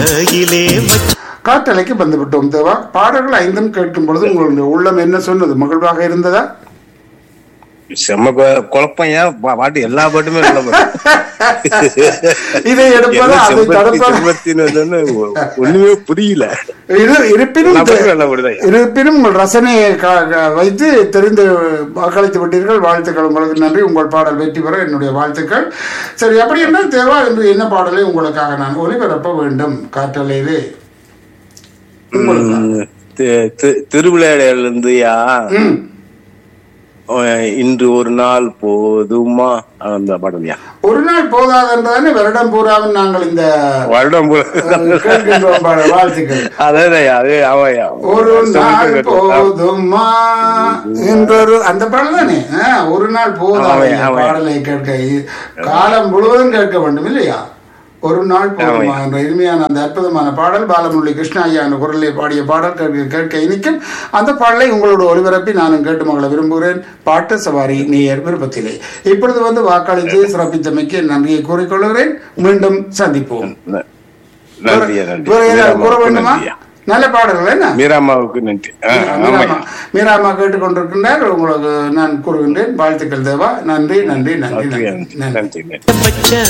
கையிலே வச்சு காட்டலைக்கு வந்துவிட்டோம் தேவா பாடல்கள் ஐந்தும் கேட்கும் பொழுது உங்களுடைய உள்ளம் என்ன சொன்னது மகிழ்வாக இருந்ததா செம்ம கொ- குழப்பம் ஏன் பா- பாட்டு எல்லா பாட்டுமே நல்ல பாட்டு இதை எடுப்பது என்ன அதை செம்பருத்தி, தடுப்பது செம்பருத்தின்னு வந்தோன்னே ஒ- ஒண்ணுமே புரியல இரு- இருப்பினும் எல்லா தெ- பாட்டுமே நல்ல பாட்டுதான். இருப்பினும் உங்கள் ரசனையை க- க- வைத்து தெரிந்து வாக்களித்து விட்டீர்கள் வாழ்த்துக்கள் உங்களுக்கு நன்றி உங்கள் பாடல் வெற்றி பெற என்னுடைய வாழ்த்துக்கள் சரி அப்படி என்றால் தேவா என்று என்ன பாடலை உங்களுக்காக நான் ஒளிபரப்ப வேண்டும் காற்றலையிலே ம், தி- தி- திருவிளையாடல இருந்து யா ம். அஹ், இன்று ஒரு நாள் போதுமா அந்த பாடலையா ஒரு நாள் போதாது என்றதானே வருடம் பூராவும் நாங்கள் இந்த வருடம் பூ- அஹ், கேட்கின்றோம் பாடல். வாழ்த்துக்கள் அதேதான் அதே ஆமாய்யா ஒரு நாள் சொல்லிட்டு போதுமா என்றொரு அந்த பாடல் தானே ஆ, ஒரு நாள் போதாது ஆமாய்யா, இந்த ஆமாய்யா. பாடலை கேட்க காலம் முழுவதும் கேட்க வேண்டும் இல்லையா ஒரு நாள் போதுமா ஆமாய்யா. என்ற இனிமையான அந்த அற்புதமான பாடல் பாலமுரளி கிருஷ்ணா ஐயா என்ற குரலை பாடிய பாடல் கேட்க கேட்க இனிக்கும் அந்த பாடலை உங்களோட ஒளிபரப்பி நானும் கேட்டு மகள விரும்புகிறேன் பாட்டு சவாரி நேயர் விருப்பத்திலே இப்பொழுது வந்து வாக்களித்து சிறப்பித்தமைக்கு நன்றியை கூறிக்கொள்கிறேன் மீண்டும் சந்திப்போம் நன்றியா நன்றி வேற ஏதாவது கூற மீராமாவுக்கு வேண்டுமா நன்றியா நல்ல பாடல்கள் என்ன மீராமாவுக்கு நன்றி ஆ, மீராமா ஆமாய்யா மீராமா கேட்டுக்கொண்டிருக்கின்றார் உங்களுக்கு நான் கூறுகின்றேன் வாழ்த்துக்கள் தேவா நன்றி நன்றி நன்றி நன்றி நன்றி நன்றி நன்றி நன்றி பச்சை